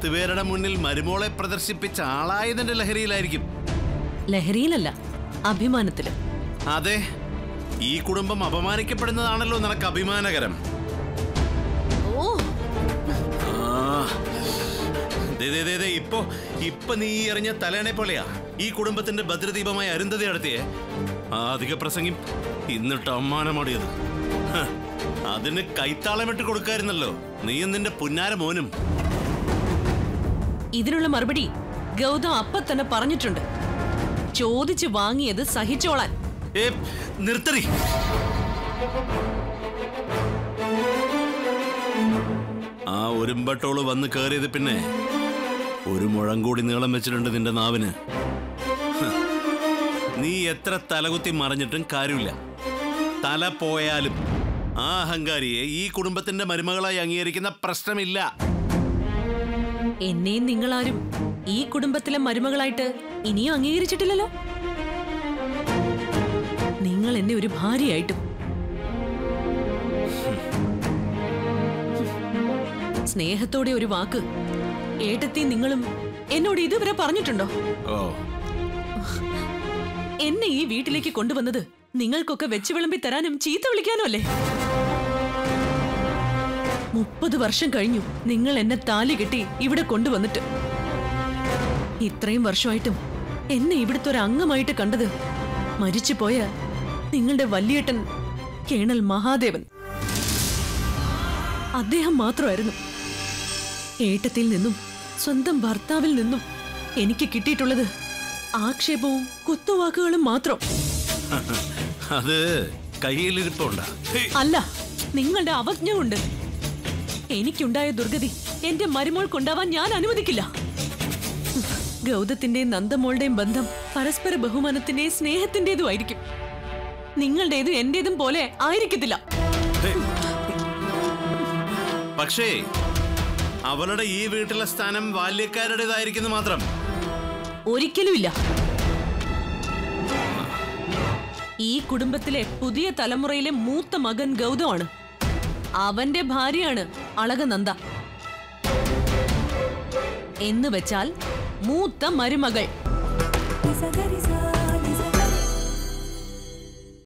പത്ത് പേരുടെ മുന്നിൽ മരുമോളെ പ്രദർശിപ്പിച്ച ആളായതിന്റെ ലഹരിയിലായിരിക്കും ലഹരിയിലല്ല അഭിമാനത്തില് അതെ ഈ കുടുംബം അപമാനിക്കപ്പെടുന്നതാണല്ലോ നിനക്ക് അഭിമാനകരം ഓ ആ. ദേ, ദേ, ദേ, ദേ, ഇപ്പൊ ഇപ്പൊ നീ ഈ എറിഞ്ഞ തലേനെ പോലെയാ ഈ കുടുംബത്തിന്റെ ഭദ്രദീപമായ അരുന്ധതി നടത്തിയേ ആ അധിക പ്രസംഗി ഇന്നിട്ട് അമ്മാനമാടിയത് ഹ, അതിന് കൈത്താളമിട്ട് കൊടുക്കായിരുന്നല്ലോ നീയും നിന്റെ പുന്നാര മോനും ഇതിനുള്ള മറുപടി ഗൗതം അപ്പ തന്നെ പറഞ്ഞിട്ടുണ്ട് ചോദിച്ചു വാങ്ങിയത് സഹിച്ചോളാൻ ഏ നിർത്തറി ആ ഒരുമ്പട്ടോള് വന്ന് കയറിയത് പിന്നെ ഒരു മുഴം കൂടി നീളം വെച്ചിട്ടുണ്ട് നിന്റെ നാവിന് ഹ്. നീ എത്ര തലകുത്തി മറിഞ്ഞിട്ടും കാര്യമില്ല തല പോയാലും ആ അഹങ്കാരിയെ ഈ കുടുംബത്തിന്റെ മരുമകളായി അംഗീകരിക്കുന്ന പ്രശ്നമില്ല എന്നെയും നിങ്ങളാരും ഈ കുടുംബത്തിലെ മരുമകളായിട്ട് ഇനിയും അംഗീകരിച്ചിട്ടില്ലല്ലോ നിങ്ങൾ എന്നെ ഒരു ഭാര്യയായിട്ടും സ്നേഹത്തോടെ ഒരു വാക്ക് ഏട്ടത്തി നിങ്ങളും എന്നോട് ഇതുവരെ പറഞ്ഞിട്ടുണ്ടോ ഓ എന്നെ ഈ വീട്ടിലേക്ക് കൊണ്ടുവന്നത് നിങ്ങൾക്കൊക്കെ വെച്ച് വിളമ്പി തരാനും ചീത്ത വിളിക്കാനും അല്ലേ മുപ്പത് വർഷം കഴിഞ്ഞു നിങ്ങൾ എന്നെ താലി കെട്ടി ഇവിടെ കൊണ്ടുവന്നിട്ട് ഇത്രയും വർഷമായിട്ടും എന്നെ ഇവിടുത്തെ ഒരു അംഗമായിട്ട് കണ്ടത് മരിച്ചുപോയ നിങ്ങളുടെ വല്യേട്ടൻ കേണൽ മഹാദേവൻ അദ്ദേഹം മാത്രമായിരുന്നു ഏട്ടത്തിൽ നിന്നും സ്വന്തം ഭർത്താവിൽ നിന്നും എനിക്ക് കിട്ടിയിട്ടുള്ളത് ആക്ഷേപവും കുത്തുവാക്കുകളും മാത്രം അത് കയ്യിലിരിപ്പുണ്ടാ ഹേയ്. അല്ല നിങ്ങളുടെ അവജ്ഞ കൊണ്ട് എനിക്കുണ്ടായ ദുർഗതി എന്റെ മരുമോൾക്കുണ്ടാവാൻ ഞാൻ അനുവദിക്കില്ല ഗൗതത്തിന്റെയും നന്ദമോളുടെയും ബന്ധം പരസ്പര ബഹുമാനത്തിന്റെയും സ്നേഹത്തിന്റേതും ആയിരിക്കും നിങ്ങളുടേതും എന്റേതും പോലെ ആയിരിക്കത്തില്ല പക്ഷേ അവളുടെ ഈ വീട്ടിലെ സ്ഥാനം ബാല്യക്കാരുടേതായിരിക്കുന്നു മാത്രം ഒരിക്കലുമില്ല ഈ കുടുംബത്തിലെ പുതിയ തലമുറയിലെ മൂത്ത മകൻ ഗൗതമാണ് അവന്റെ ഭാര്യയാണ് അളകനന്ദ എന്ന് വെച്ചാൽ മൂത്ത മരുമകൾ Ni sa ga ri